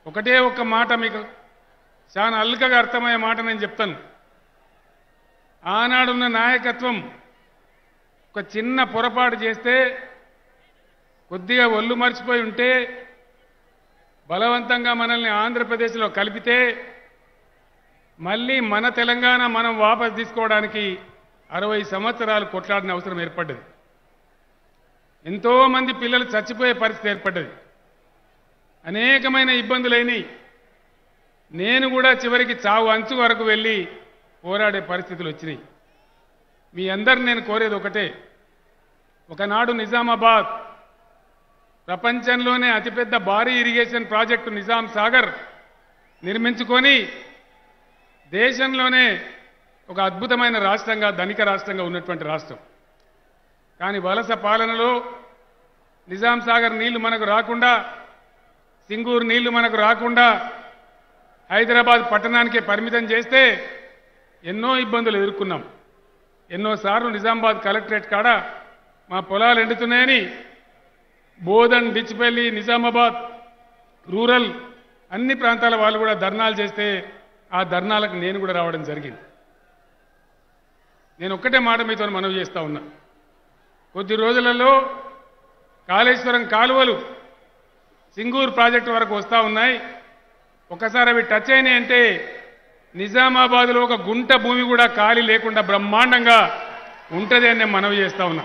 ఒకటే ఒక్క మాట మీకు చాలా అల్కగా అర్థమయ్యే మాట నేను చెప్తాను ఆనాడున్న నాయకత్వం ఒక చిన్న పొరపాటు చేస్తే కొద్దిగా ఒళ్ళు మర్చిపోయి ఉంటే బలవంతంగా మనల్ని ఆంధ్రప్రదేశ్లో కలిపితే మళ్ళీ మన తెలంగాణ మనం వాపసు తీసుకోవడానికి అరవై సంవత్సరాలు కొట్లాడిన అవసరం ఏర్పడ్డది ఎంతో మంది పిల్లలు చచ్చిపోయే పరిస్థితి ఏర్పడ్డది అనేకమైన ఇబ్బందులైనవి నేను కూడా చివరికి చావు అంచు వరకు వెళ్ళి పోరాడే పరిస్థితులు వచ్చినాయి మీ అందరు నేను కోరేది ఒకటే ఒకనాడు నిజామాబాద్ ప్రపంచంలోనే అతిపెద్ద భారీ ఇరిగేషన్ ప్రాజెక్టు నిజాం సాగర్ నిర్మించుకొని దేశంలోనే ఒక అద్భుతమైన రాష్ట్రంగా ధనిక రాష్ట్రంగా ఉన్నటువంటి రాష్ట్రం కానీ వలస పాలనలో నిజాం సాగర్ నీళ్లు మనకు రాకుండా సింగూరు నీళ్లు మనకు రాకుండా హైదరాబాద్ పట్టణానికే పరిమితం చేస్తే ఎన్నో ఇబ్బందులు ఎదుర్కొన్నాం ఎన్నోసార్లు నిజామాబాద్ కలెక్టరేట్ కాడ మా పొలాలు ఎండుతున్నాయని బోధన్ డిచ్పల్లి నిజామాబాద్ రూరల్ అన్ని ప్రాంతాల వాళ్ళు కూడా ధర్నాలు చేస్తే ఆ ధర్నాలకు నేను కూడా రావడం జరిగింది నేను ఒక్కటే మాట మీతో మనవి చేస్తా ఉన్నా కొద్ది రోజులలో కాళేశ్వరం కాలువలు సింగూరు ప్రాజెక్టు వరకు వస్తూ ఉన్నాయి ఒకసారి అవి టచ్ అయినాయి అంటే నిజామాబాద్లో ఒక గుంట భూమి కూడా ఖాళీ లేకుండా బ్రహ్మాండంగా ఉంటుంది అని నేను మనవి చేస్తా ఉన్నా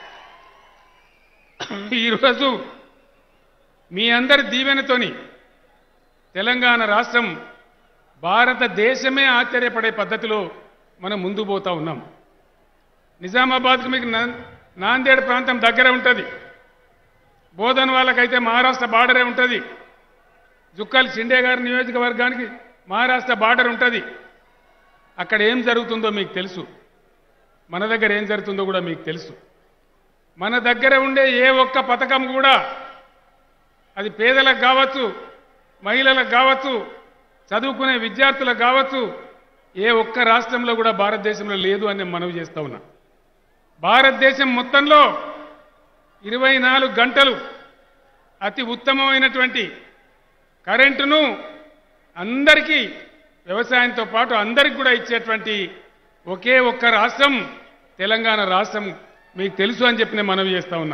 ఈరోజు మీ అందరి దీవెనతోని తెలంగాణ రాష్ట్రం భారతదేశమే ఆశ్చర్యపడే పద్ధతిలో మనం ముందు పోతా ఉన్నాం నిజామాబాద్కు మీకు నా- నాందేడ్ ప్రాంతం దగ్గర ఉంటుంది బోధన్ వాళ్ళకైతే మహారాష్ట్ర బార్డరే ఉంటుంది జుక్కల్ షిండే గారి నియోజకవర్గానికి మహారాష్ట్ర బార్డర్ ఉంటుంది అక్కడ ఏం జరుగుతుందో మీకు తెలుసు మన దగ్గర ఏం జరుగుతుందో కూడా మీకు తెలుసు మన దగ్గర ఉండే ఏ ఒక్క పథకం కూడా అది పేదలకు కావచ్చు మహిళలకు కావచ్చు చదువుకునే విద్యార్థులకు కావచ్చు ఏ ఒక్క రాష్ట్రంలో కూడా భారతదేశంలో లేదు అని నేను మనవి చేస్తా ఉన్నా భారతదేశం మొత్తంలో ఇరవై నాలుగు గంటలు అతి ఉత్తమమైనటువంటి కరెంటును అందరికీ వ్యవసాయంతో పాటు అందరికి కూడా ఇచ్చేటువంటి ఒకే ఒక్క రాష్ట్రం తెలంగాణ రాష్ట్రం మీకు తెలుసు అని చెప్పి నేను మనవి చేస్తా ఉన్నా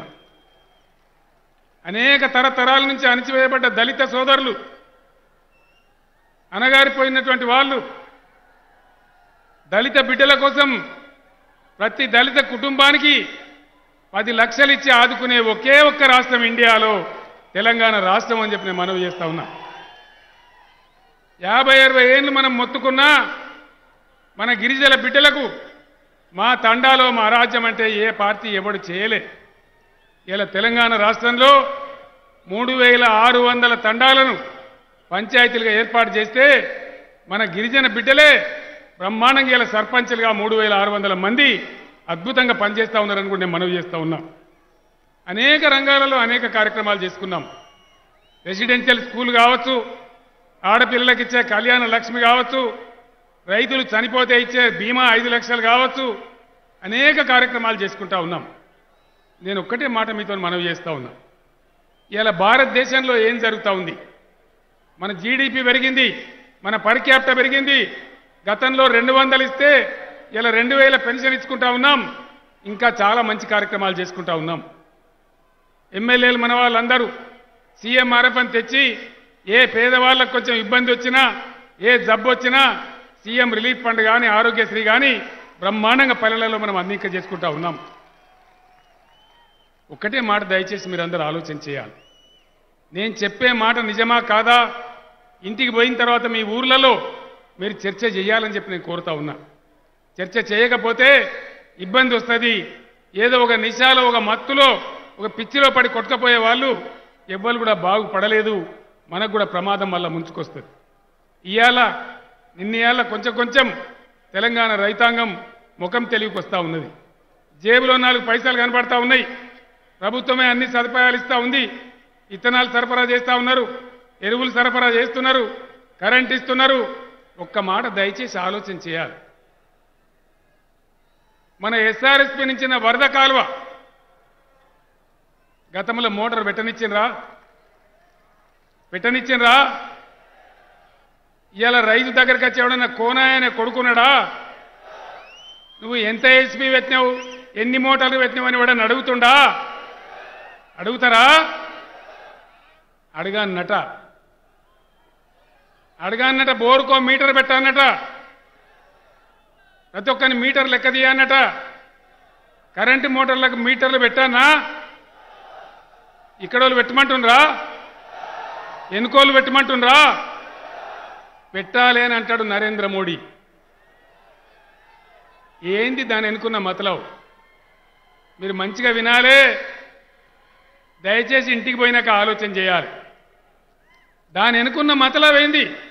అనేక తరతరాల నుంచి అణచివేయబడ్డ దళిత సోదరులు అనగారిపోయినటువంటి వాళ్ళు దళిత బిడ్డల కోసం ప్రతి దళిత కుటుంబానికి పది లక్షలు ఇచ్చి ఆదుకునే ఒకే ఒక్క రాష్ట్రం ఇండియాలో తెలంగాణ రాష్ట్రం అని చెప్పి నేను మనవి చేస్తా ఉన్నా యాభై అరవై ఏళ్ళు మనం మొత్తుకున్నా మన గిరిజన బిడ్డలకు మా తండాలో మా రాజ్యం అంటే ఏ పార్టీ ఎవడు చేయలే ఇలా తెలంగాణ రాష్ట్రంలో మూడు వేల ఆరు వందల తండాలను పంచాయతీలుగా ఏర్పాటు చేస్తే మన గిరిజన బిడ్డలే బ్రహ్మాండంగా ఇలా సర్పంచులుగా మూడు వేల ఆరు వందల మంది అద్భుతంగా పనిచేస్తూ ఉన్నారని కూడా నేను మనవి చేస్తూ ఉన్నాం అనేక రంగాలలో అనేక కార్యక్రమాలు చేసుకున్నాం రెసిడెన్షియల్ స్కూల్ కావచ్చు ఆడపిల్లలకు ఇచ్చే కళ్యాణ లక్ష్మి కావచ్చు రైతులు చనిపోతే ఇచ్చే బీమా ఐదు లక్షలు కావచ్చు అనేక కార్యక్రమాలు చేసుకుంటా ఉన్నాం నేను ఒక్కటే మాట మీతో మనవి చేస్తా ఉన్నా ఇలా భారతదేశంలో ఏం జరుగుతూ ఉంది మన జీడిపి పెరిగింది మన పర్ క్యాపిటల్ పెరిగింది గతంలో రెండు వందలు ఇస్తే ఇలా రెండు వేల పెన్షన్ ఇచ్చుకుంటా ఉన్నాం ఇంకా చాలా మంచి కార్యక్రమాలు చేసుకుంటా ఉన్నాం ఎమ్మెల్యేలు మన వాళ్ళందరూ సీఎంఆర్ఎఫ్ అని తెచ్చి ఏ పేదవాళ్ళకు కొంచెం ఇబ్బంది వచ్చినా ఏ జబ్బు వచ్చినా సీఎం రిలీఫ్ ఫండ్ కానీ ఆరోగ్యశ్రీ కానీ బ్రహ్మాండంగా పల్లెలలో మనం అందింక చేసుకుంటా ఉన్నాం ఒక్కటే మాట దయచేసి మీరందరూ ఆలోచన చేయాలి నేను చెప్పే మాట నిజమా కాదా ఇంటికి పోయిన తర్వాత మీ ఊర్లలో మీరు చర్చ చేయాలని చెప్పి నేను కోరుతా ఉన్నా చర్చ చేయకపోతే ఇబ్బంది వస్తుంది ఏదో ఒక నిశాలో ఒక మత్తులో ఒక పిచ్చిలో పడి కొట్టుకపోయే వాళ్ళు ఎవ్వరు కూడా బాగుపడలేదు మనకు కూడా ప్రమాదం వల్ల ముంచుకొస్తుంది ఇవాళ నిన్న కొంచెం కొంచెం తెలంగాణ రైతాంగం ముఖం తెలివికొస్తా ఉన్నది జేబులో నాలుగు పైసలు కనబడతా ఉన్నాయి ప్రభుత్వమే అన్ని సదుపాయాలు ఇస్తా ఉంది ఇత్తనాలు సరఫరా చేస్తా ఉన్నారు ఎరువులు సరఫరా చేస్తున్నారు కరెంట్ ఇస్తున్నారు ఒక్క మాట దయచేసి ఆలోచన చేయాలి మన ఎస్ఆర్ఎస్పి నుంచిన వరద కాలువ గతంలో మోటార్ పెట్టనిచ్చిండ్రా పెట్టనిచ్చిండ్రా ఇవాళ రైతు దగ్గరికి వచ్చి ఎవడన్నా కోనాయన కొడుకున్నాడా నువ్వు ఎంత హెచ్పి పెట్టినావు ఎన్ని మోటార్లు పెట్టినావు అని వాడని అడుగుతుండా అడుగుతారా అడగానట అడగానట బోరుకో మీటర్ పెట్టానట ప్రతి ఒక్కరిని మీటర్ లెక్క తీయన్నట కరెంటు మోటార్లకు మీటర్లు పెట్టానా ఇక్కడ వాళ్ళు పెట్టమంటుండ్రా ఎన్నుకోలు పెట్టమంటుండ్రా పెట్టాలి అని అంటాడు నరేంద్ర మోడీ ఏంది దాని ఎన్నుకున్న మతలవు మీరు మంచిగా వినాలే దయచేసి ఇంటికి పోయినాక ఆలోచన చేయాలి దాని ఎన్నుకున్న మతలవేంది ఏంది